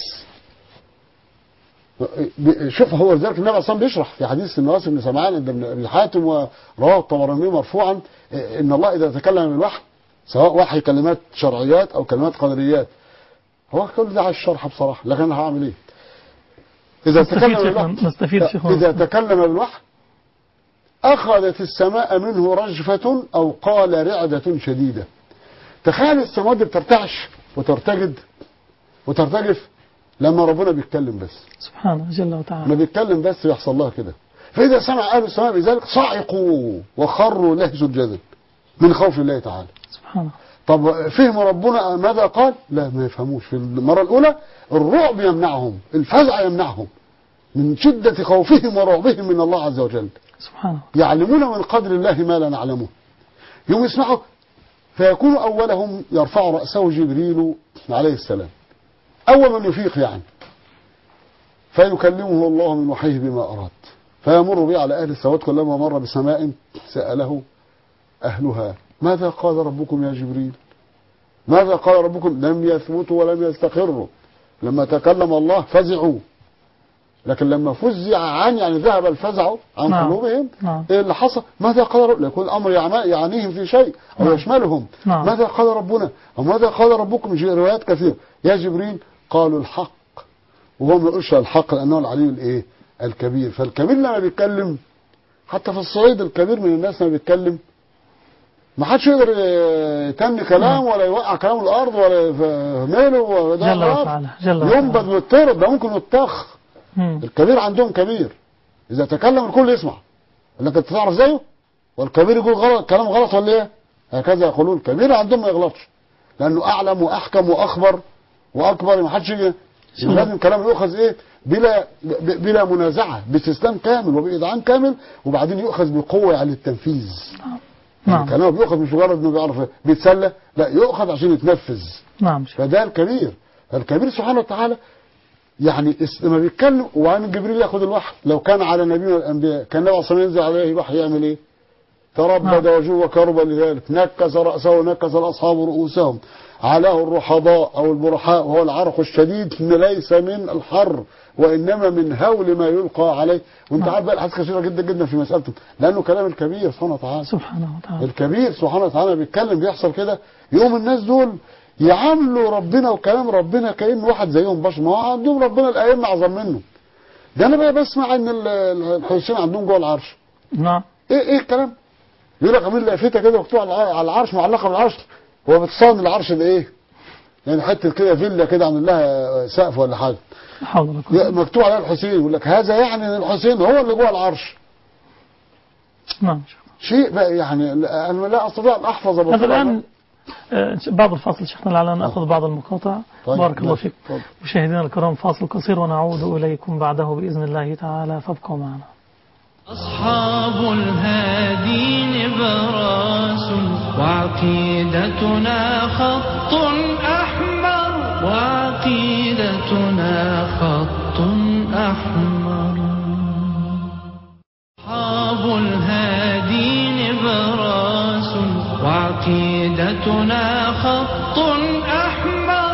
بي- شوف هو لذلك النبي عليه الصلاه والسلام بيشرح في حديث النواس بن سمعان عند ابن ابي حاتم ورواه الطبراني مرفوعا إيه، ان الله اذا تكلم بالوحي سواء وحي كلمات شرعيات او كلمات قدريات هو كل ده على الشرح بصراحه لكن انا هعمل ايه؟ اذا نستفيد تكلم شيخنا بالوحي نستفيد شيخنا إذا تكلم بالوحي أخذت السماء منه رجفة أو قال رعدة شديدة تخيل السماوات دي بترتعش وترتجد وترتجف لما ربنا بيتكلم بس سبحانه جل ما وتعالى بيتكلم بس يحصل لها كده فإذا سمع أهل السماء بذلك صعقوا وخروا له سجدا من خوف الله تعالى سبحانه طب فهم ربنا ماذا قال لا ما يفهموش في المرة الأولى الرعب يمنعهم الفزع يمنعهم من شدة خوفهم ورعبهم من الله عز وجل سبحانه يعلمون من قدر الله ما لا نعلمه يوم يسمعوا فيكون أولهم يرفع رأسه جبريل عليه السلام أول من يفيق يعني فيكلمه الله من وحيه بما أراد فيمر به على أهل السواد كلما مر بسماء سأله أهلها ماذا قال ربكم يا جبريل ماذا قال ربكم لم يثبتوا ولم يستقروا لما تكلم الله فزعوا لكن لما فزع عن يعني ذهب الفزع عن نعم. قلوبهم نعم. ايه اللي حصل ماذا قال رب يكون الامر يعم- يعنيهم في شيء او نعم. يشملهم نعم. ماذا قال ربنا او ماذا قال ربكم في روايات كثيره يا جبريل قالوا الحق وهو ما يقولش الحق لانه العلي الايه الكبير فالكبير لما بيتكلم حتى في الصعيد الكبير من الناس لما بيتكلم ما حدش يقدر يتني كلام ولا يوقع كلام الارض ولا يفهمله وده جل غلط. وتعالى جل ينبذ وتعالى ويطرد ده ممكن يتخ مم. الكبير عندهم كبير اذا تكلم الكل يسمع لكن انت تعرف زيه والكبير يقول غلط كلام غلط ولا ايه هكذا يقولون الكبير عندهم ما يغلطش لانه اعلم واحكم واخبر واكبر ما حدش يجي سبحان لازم كلامه يؤخذ ايه بلا ب- بلا منازعه باستسلام كامل وباذعان كامل وبعدين يؤخذ بقوه يعني التنفيذ يعني نعم كلامه بيؤخذ مش مجرد انه بيعرف بيتسلى لا يؤخذ عشان يتنفذ نعم شيخ. فده الكبير الكبير سبحانه وتعالى يعني اس- لما بيتكلم وعن جبريل ياخد الوحي لو كان على نبي الانبياء كان النبي صلى الله عليه وسلم ينزل عليه وحي يعمل ايه؟ تربد نعم. وجوه وكرب لذلك نكس راسه ونكس الاصحاب رؤوسهم علاه الرحضاء او البرحاء وهو العرق الشديد إن ليس من الحر وانما من هول ما يلقى عليه وانت نعم. عارف بقى الحديث كثيره جدا جدا في مسالته لانه كلام الكبير سبحانه وتعالى سبحانه وتعالى الكبير سبحانه وتعالى بيتكلم بيحصل كده يوم الناس دول يعاملوا ربنا وكلام ربنا كأن واحد زيهم بشر ما هو عندهم ربنا الأئمة أعظم منه ده أنا بقى بسمع إن ال- ال- الحسين عندهم جوه العرش نعم إيه إيه الكلام يقول لك عامل لافتة كده مكتوب على الع- على العرش معلقة بالعرش هو بتصان العرش ده إيه؟ يعني حتة كده فيلا كده عامل لها سقف ولا حاجة لا حول ولا قوة ي- مكتوب عليها الحسين يقول لك هذا يعني إن الحسين هو اللي جوه العرش نعم شيخ. شيء بقى يعني لا- أنا لا أستطيع أن أحفظ هذا بصيرة. الآن آه، بعد الفاصل شيخنا لعلنا نأخذ بعض المقاطع طيب، بارك الله ماشي. فيك اتفضل. مشاهدينا الكرام فاصل قصير ونعود إليكم بعده بإذن الله تعالى فابقوا معنا أصحاب الهادي نبراس وعقيدتنا خط أحمر وعقيدتنا خط أحمر أصحاب الهادي نبراس وعقيدتنا خط أحمر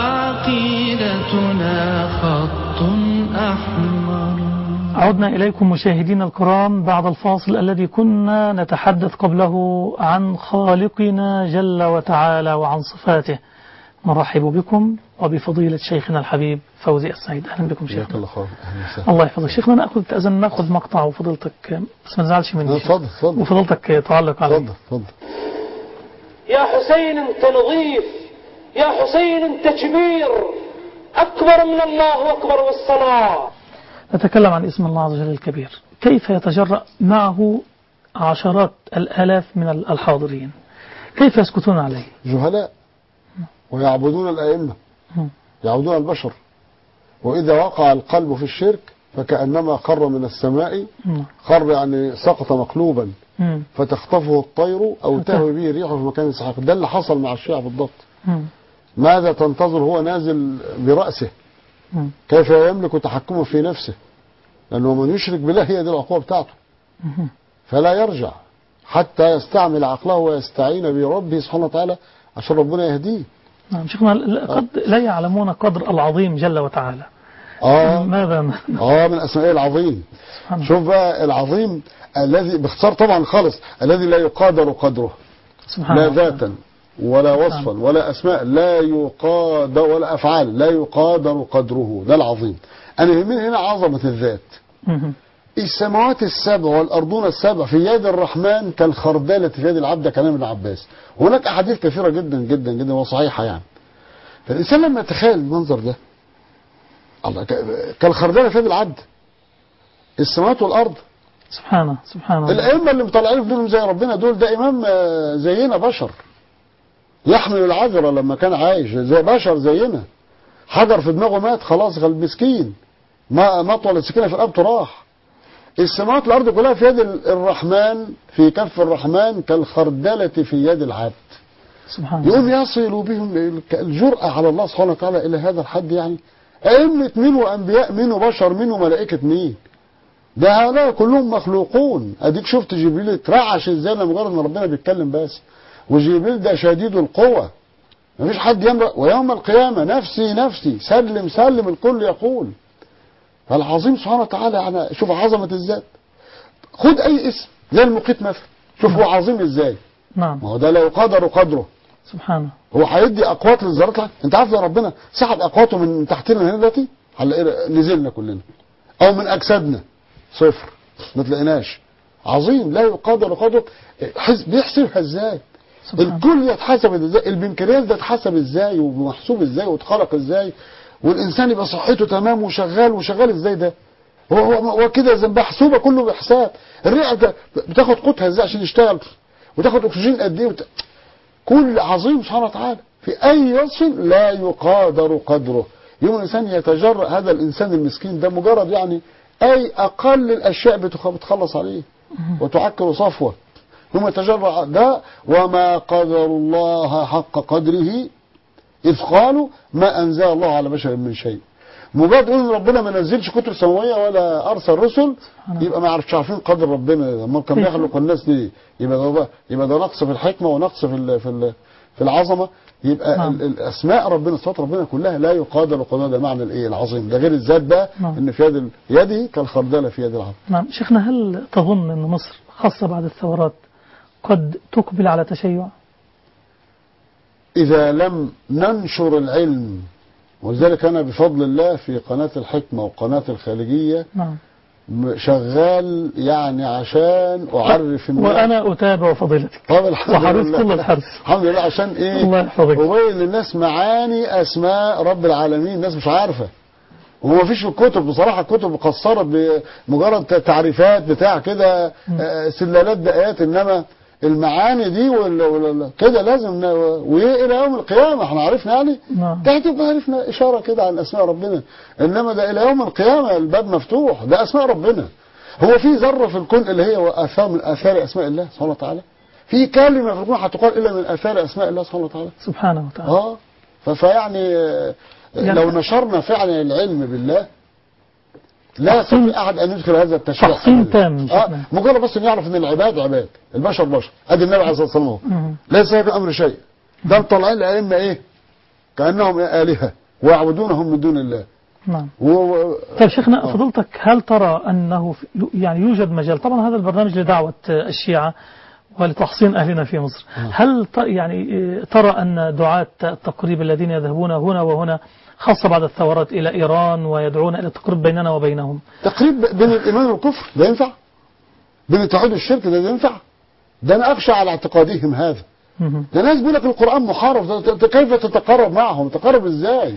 وعقيدتنا خط أحمر عدنا إليكم مشاهدينا الكرام بعد الفاصل الذي كنا نتحدث قبله عن خالقنا جل وتعالى وعن صفاته نرحب بكم وبفضيلة شيخنا الحبيب فوزي السعيد أهلا بكم جزاك شيخنا الله خير اهلا وسهلا الله يحفظك شيخنا ناخذ تأذن ناخذ مقطع وفضيلتك بس ما تزعلش مني شيخ. اتفضل اتفضل وفضيلتك تعلق عليه اتفضل اتفضل يا حسين انت نظيف يا حسين انت كبير اكبر من الله اكبر والصلاه نتكلم عن اسم الله عز وجل الكبير كيف يتجرأ معه عشرات الآلاف من الحاضرين كيف يسكتون عليه جهلاء ويعبدون الأئمة مم. يعبدون البشر وإذا وقع القلب في الشرك فكأنما خر من السماء مم. خر يعني سقط مقلوبا مم. فتخطفه الطير أو تهوي به الريح في مكان سحيق ده اللي حصل مع الشيعة بالضبط مم. ماذا تنتظر هو نازل برأسه مم. كيف يملك تحكمه في نفسه لأنه من يشرك بالله هي دي العقوبة بتاعته مم. فلا يرجع حتى يستعمل عقله ويستعين بربه سبحانه وتعالى عشان ربنا يهديه نعم شيخنا لا- قد لا يعلمون قدر العظيم جل وتعالى اه ماذا اه من اسمائه العظيم سبحان الله شوف بقى العظيم الذي باختصار طبعا خالص الذي لا يقادر قدره سبحان لا الله ذاتا ولا وصفا ولا اسماء لا يقادر ولا افعال لا يقادر قدره ده العظيم انا يهمني هنا عظمه الذات مم. السماوات السبع والأرضون السبع في يد الرحمن كالخردلة في يد العبد كلام ابن عباس هناك أحاديث كثيرة جدا جدا جدا وصحيحة يعني فالإنسان لما يتخيل المنظر ده الله ك- كالخردلة في يد العبد السماوات والأرض سبحانه سبحان الله الأئمة اللي مطلعين في دول زي ربنا دول ده إمام آه، زينا بشر يحمل العذرة لما كان عايش زي بشر زينا حجر في دماغه مات خلاص غل مسكين ما مطول السكينة في رقبته راح السماوات والأرض كلها في يد ال- الرحمن في كف الرحمن كالخردلة في يد العبد سبحان الله يقوم يصل بهم ال- الجرأة على الله سبحانه وتعالى إلى هذا الحد يعني أئمة مين وأنبياء مين وبشر مين وملائكة مين ده هؤلاء كلهم مخلوقون أديك شفت جبريل اترعش ازاي لمجرد ما ربنا بيتكلم بس وجبريل ده شديد القوة مفيش حد يمرأ ويوم القيامة نفسي نفسي سلم سلم الكل يقول فالعظيم سبحانه وتعالى يعني شوف عظمة الذات خد أي اسم زي المقيت مثلا شوف هو عظيم ازاي نعم ما هو ده لا يقدر قدره سبحانه هو هيدي اقوات للذرات انت عارف لو ربنا سحب اقواته من تحتنا هنا دلوقتي هنلاقي نزلنا كلنا او من اجسادنا صفر ما تلاقيناش عظيم لا يقدر قدره حس- بيحسبها ازاي سبحانه الكل يتحسب ازاي البنكرياس ده اتحسب ازاي ومحسوب ازاي واتخلق ازاي والانسان يبقى صحته تمام وشغال وشغال ازاي ده هو هو هو كده زي محسوبه كله بحساب الرئه ده بتاخد قوتها ازاي عشان يشتغل وتاخد اكسجين قد ايه وت... كل عظيم سبحانه وتعالى في اي وصف لا يقادر قدره يوم الانسان يتجرأ هذا الانسان المسكين ده مجرد يعني اي اقل الاشياء بتخ- بتخلص عليه وتعكر صفوه يوم يتجرأ ده وما قدر الله حق قدره إذ قالوا ما أنزل الله على بشر من شيء مجرد يقول إن ربنا ما نزلش كتب سماوية ولا أرسل رسل يبقى ما عرفش عارفين قدر ربنا ما كان كيف؟ بيخلق الناس ليه يبقى ده يبقى ده نقص في الحكمة ونقص في ال في ال في العظمة يبقى نعم. ال- الأسماء ربنا صفات ربنا كلها لا يقادر قدر ده معنى الإيه العظيم ده غير الذات بقى نعم. إن في يد ال- يده كالخردلة في يد العبد نعم شيخنا هل تظن أن مصر خاصة بعد الثورات قد تقبل على تشيع إذا لم ننشر العلم ولذلك أنا بفضل الله في قناة الحكمة وقناة الخارجية نعم م- شغال يعني عشان أعرف الناس وأنا أتابع فضيلتك طب الحمد وحريص لله كل الحرص الحمد لله عشان إيه الله يحفظك أبين للناس معاني أسماء رب العالمين الناس مش عارفة وما فيش في الكتب بصراحة الكتب قصرت بمجرد تعريفات بتاع كده آه، سلالات بآيات إنما المعاني دي ولا ولا كده لازم ن- والى يوم القيامه احنا عرفنا يعني نعم ده هتبقى عرفنا اشاره كده عن اسماء ربنا انما ده الى يوم القيامه الباب مفتوح ده اسماء ربنا هو في ذره في الكون اللي هي اثار من اثار اسماء الله سبحانه وتعالى في كلمه في الكون هتقال الا من اثار اسماء الله سبحانه وتعالى سبحانه وتعالى اه ف- فيعني آه، يعني- لو نشرنا فعلا العلم بالله لا تحصين- يستطيع احد ان يدخل هذا التشريع تحصين أبداً. تام اه شكراً. مجرد بس ان يعرف ان العباد عباد البشر بشر ادي النبي عليه الصلاه والسلام اهو مم. ليس في امر شيء ده طالعين الائمه ايه كانهم الهه ويعبدونهم من دون الله نعم و... و... طيب شيخنا آه. فضلتك هل ترى أنه في- يعني يوجد مجال طبعا هذا البرنامج لدعوة الشيعة ولتحصين أهلنا في مصر هل ت- يعني إيه، ترى أن دعاة التقريب الذين يذهبون هنا وهنا خاصة بعد الثورات إلى إيران ويدعون إلى التقريب بيننا وبينهم تقريب بين الايمان والكفر ده ينفع بين التوحيد والشرك ده, ده ينفع ده انا اخشى على اعتقادهم هذا مهم. ده ناس بيقول لك القرآن محرف ده ت- كيف تتقرب معهم تتقرب ازاي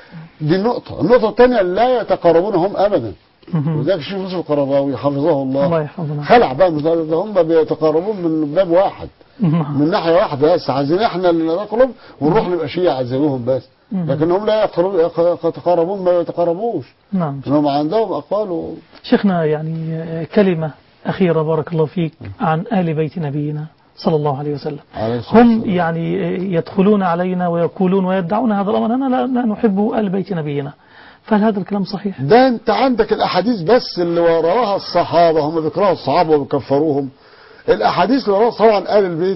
دي النقطة النقطة الثانية لا يتقربون هم أبدا مهم. وذلك الشيخ يوسف القرضاوي حفظه الله الله يحفظنا خلع بقى مش ده- ده هم بيتقربون من باب واحد نعم من ناحية واحدة بس عايزين احنا اللي نقرب ونروح نبقى شيعة زيهم بس مهم. لكن هم لا يقربون يتقربون ما يتقربوش نعم انهم عندهم اقوال و... شيخنا يعني آه، كلمة أخيرة بارك الله فيك عن آل بيت نبينا صلى الله عليه وسلم عليه الصلاة هم والسلام. يعني يدخلون علينا ويقولون ويدعون هذا الأمر أننا لا, لا نحب آل بيت نبينا فهل هذا الكلام صحيح؟ ده انت عندك الاحاديث بس اللي وراها الصحابه هم بيكرهوا الصحابه وبيكفروهم الاحاديث اللي وراها الصحابه عن اهل البيت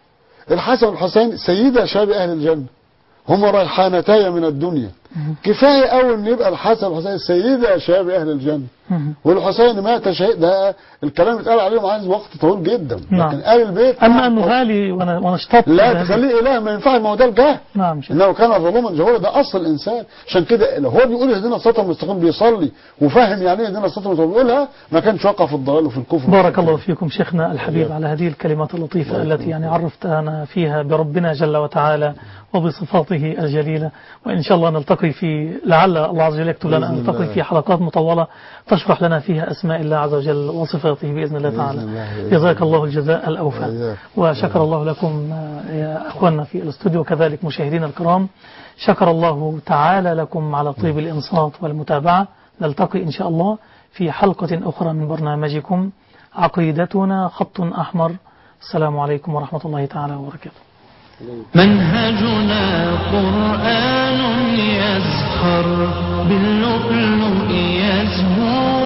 الحسن والحسين سيدا شباب اهل الجنه هما ريحانتاي من الدنيا كفايه قوي ان يبقى الحسن والحسين سيدا شباب اهل الجنه مهم. والحسين مات شهيد ده الكلام اتقال عليهم عايز وقت طويل جدا نعم. لكن اهل البيت أما أنه غالي ون- ونشتط لا بهذه- تخليه اله ما ينفعش ما هو ده الجهل نعم شيخ. انه كان ظلوما جهولا ده اصل الانسان عشان كده لو هو بيقول اهدنا الصراط المستقيم بيصلي وفاهم يعني ايه اهدنا الصراط المستقيم بيقولها ما كانش وقع في الضلال وفي الكفر بارك الله فيكم شيخنا الحبيب على هذه الكلمات اللطيفة الله التي يعني عرفتنا فيها بربنا جل وتعالى وبصفاته الجليلة وإن شاء الله نلتقي في لعل الله عز وجل يكتب لنا أن بإذن نلتقي الله. في حلقات مطولة تشرح لنا فيها أسماء الله عز وجل وصفاته بإذن الله بإذن تعالى الله، بإذن جزاك الله. الله الجزاء الأوفى وإياك. وشكر الله لكم آه، يا أخواننا في الاستوديو وكذلك مشاهدينا الكرام شكر الله تعالى لكم على طيب الإنصات والمتابعة نلتقي إن شاء الله في حلقة أخرى من برنامجكم عقيدتنا خط أحمر السلام عليكم ورحمة الله تعالى وبركاته منهجنا قرآن يزخر باللؤلؤ يزهو